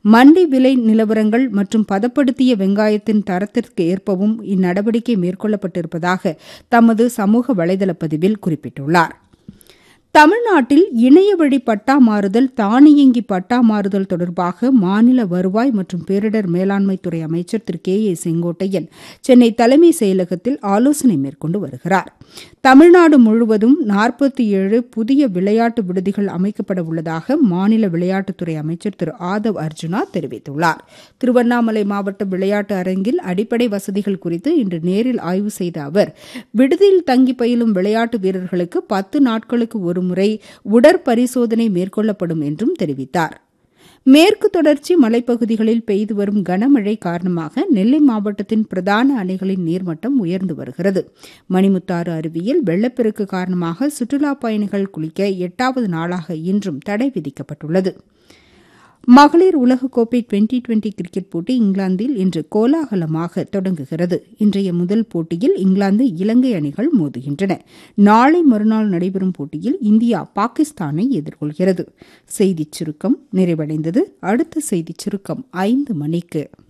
மண்டி விலை நிலவரங்கள் மற்றும் பதப்படுத்திய வெங்காயத்தின் தரத்திற்கு ஏற்பவும் இந்நடவடிக்கை மேற்கொள்ளப்பட்டிருப்பதாக தமது சமூக வலைதள பதிவில் குறிப்பிட்டுள்ளார் தமிழ்நாட்டில் இணைய வழி பட்டா மாறுதல் தானியங்கி பட்டா மாறுதல் தொடர்பாக மாநில வருவாய் மற்றும் பேரிடர் மேலாண்மைத்துறை அமைச்சர் திரு கே ஏ செங்கோட்டையன் சென்னை தலைமை செயலகத்தில் ஆலோசனை மேற்கொண்டு வருகிறார் தமிழ்நாடு முழுவதும் நாற்பத்தி ஏழு புதிய விளையாட்டு விடுதிகள் அமைக்கப்பட உள்ளதாக மாநில விளையாட்டுத்துறை அமைச்சர் திரு ஆதவ் அர்ஜுனா தெரிவித்துள்ளார் திருவண்ணாமலை மாவட்ட விளையாட்டு அரங்கில் அடிப்படை வசதிகள் குறித்து இன்று நேரில் ஆய்வு செய்த அவர் விடுதியில் தங்கி பயிலும் விளையாட்டு வீரர்களுக்கு பத்து நாட்களுக்கு ஒருமுறை உடற்பரிசோதனை மேற்கொள்ளப்படும் என்றும் தெரிவித்தார் மேற்கு தொடர்ச்சி மலைப்பகுதிகளில் பெய்து வரும் கனமழை காரணமாக நெல்லை மாவட்டத்தின் பிரதான அணைகளின் நீர்மட்டம் உயர்ந்து வருகிறது மணிமுத்தாறு அருவியில் வெள்ளப்பெருக்கு காரணமாக சுற்றுலாப் பயணிகள் குளிக்க எட்டாவது நாளாக இன்றும் தடை விதிக்கப்பட்டுள்ளது மகளிர் உலகக்கோப்பை டுவெண்டி டுவெண்டி கிரிக்கெட் போட்டி இங்கிலாந்தில் இன்று கோலாகலமாக தொடங்குகிறது இன்றைய முதல் போட்டியில் இங்கிலாந்து இலங்கை அணிகள் மோதுகின்றன நாளை மறுநாள் நடைபெறும் போட்டியில் இந்தியா பாகிஸ்தானை எதிர்கொள்கிறது செய்திச் சுருக்கம் நிறைவடைந்தது அடுத்த செய்திச் சுருக்கம் ஐந்து மணிக்கு